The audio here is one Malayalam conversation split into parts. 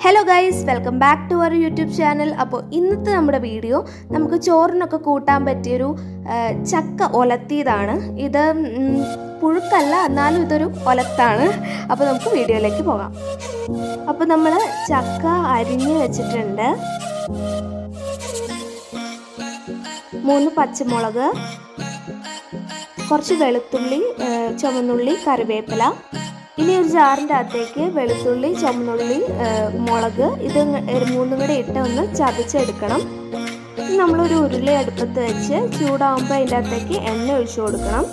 hello guys welcome back to our YouTube channel അപ്പോൾ ഇന്നത്തെ നമ്മുടെ വീഡിയോ നമുക്ക് ചോറിനൊക്കെ കൂട്ടാൻ പറ്റിയൊരു ആ, ചക്ക ഒലത്തിയതാണ് ഇത് ഉം, പുഴുക്കല്ല എന്നാലും ഇതൊരു ഒലത്താണ് അപ്പോൾ നമുക്ക് വീഡിയോയിലേക്ക് പോകാം അപ്പോൾ നമ്മൾ ചക്ക അരിഞ്ഞ് വെച്ചിട്ടുണ്ട് മൂന്ന് പച്ചമുളക് കുറച്ച് വെളുത്തുള്ളി ആ, ചുവന്നുള്ളി കറിവേപ്പില ഇനി ഒരു ജാറിൻ്റെ അകത്തേക്ക് വെളുത്തുള്ളി ചുമന്നുള്ളി ആ, മുളക് ഇത് ഇങ്ങ- ഒരു മൂന്നും കൂടെ ഇട്ട് ഒന്ന് ചതച്ചെടുക്കണം ഇനി നമ്മളൊരു ഉരുളി അടുപ്പത്ത് വെച്ച് ചൂടാവുമ്പോൾ അതിൻ്റെ അകത്തേക്ക് എണ്ണ ഒഴിച്ചു കൊടുക്കണം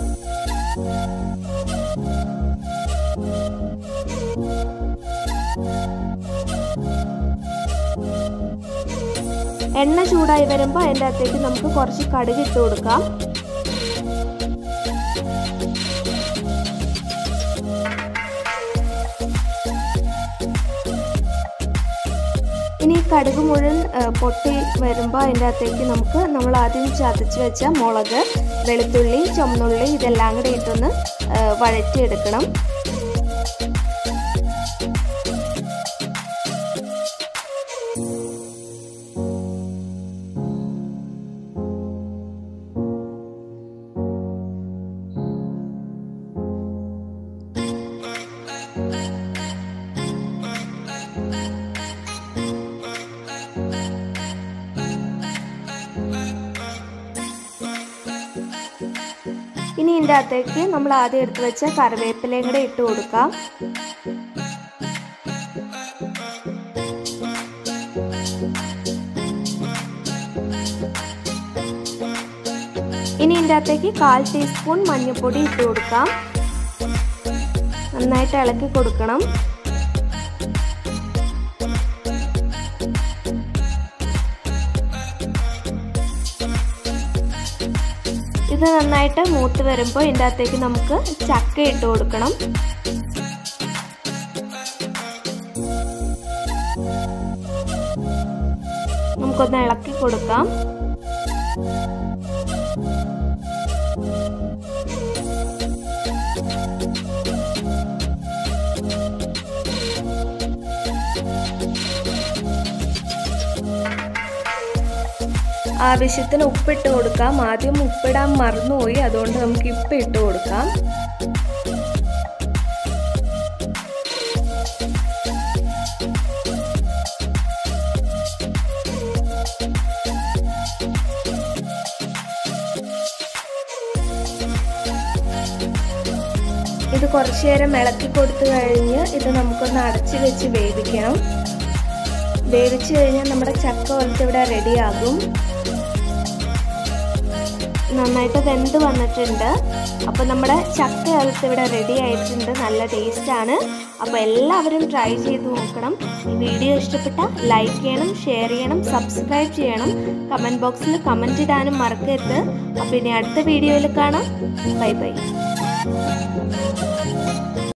എണ്ണ ചൂടായി വരുമ്പോൾ അതിൻ്റെ അകത്തേക്ക് നമുക്ക് കുറച്ച് കടുക് ഇട്ട് കൊടുക്കാം ഇനി കടുക് മുഴുവൻ ആ, പൊട്ടി വരുമ്പോൾ അതിൻ്റെ അകത്തേക്ക് നമുക്ക് നമ്മൾ ആദ്യം ചതച്ച് വെച്ച മുളക് വെളുത്തുള്ളി ചുമന്നുള്ളി ഇതെല്ലാം കൂടെ ഇട്ടൊന്ന് ആ, വഴറ്റിയെടുക്കണം ഇനി ഇതിൻ്റെ അകത്തേക്ക് നമ്മൾ ആദ്യം എടുത്ത് വെച്ച കറിവേപ്പിലയും കൂടെ ഇട്ട് കൊടുക്കാം ഇനി ഇതിൻ്റെ അകത്തേക്ക് കാൽ ടീസ്പൂൺ മഞ്ഞൾപ്പൊടി ഇട്ട് കൊടുക്കാം നന്നായിട്ട് ഇളക്കി കൊടുക്കണം ഇത് നന്നായിട്ട് മൂത്ത് വരുമ്പോൾ ഇതിൻ്റെ അകത്തേക്ക് നമുക്ക് ചക്ക ഇട്ട് കൊടുക്കണം നമുക്കൊന്ന് ഇളക്കി കൊടുക്കാം ആവശ്യത്തിന് ഉപ്പിട്ട് കൊടുക്കാം ആദ്യം ഉപ്പിടാൻ മറന്നുപോയി അതുകൊണ്ട് നമുക്ക് ഇപ്പം ഇട്ട് കൊടുക്കാം ഇത് കുറച്ചു നേരം ഇളക്കി കൊടുത്തു കഴിഞ്ഞ് ഇത് നമുക്കൊന്ന് അടച്ച് വെച്ച് വേവിക്കണം വേവിച്ച് കഴിഞ്ഞാൽ നമ്മുടെ ചക്ക പോലത്തെ ഇവിടെ റെഡിയാകും നന്നായിട്ട് വെന്ത് വന്നിട്ടുണ്ട് അപ്പോൾ നമ്മുടെ ചക്ക പോലത്തെ ഇവിടെ റെഡി ആയിട്ടുണ്ട് നല്ല ടേസ്റ്റാണ് അപ്പോൾ എല്ലാവരും ട്രൈ ചെയ്ത് നോക്കണം ഈ വീഡിയോ ഇഷ്ടപ്പെട്ട ലൈക്ക് ചെയ്യണം ഷെയർ ചെയ്യണം സബ്സ്ക്രൈബ് ചെയ്യണം കമൻറ്റ് ബോക്സിൽ കമൻറ്റ് ഇടാനും മറക്കരുത് അപ്പോൾ ഇനി അടുത്ത വീഡിയോയിൽ കാണാം ബൈ ബൈ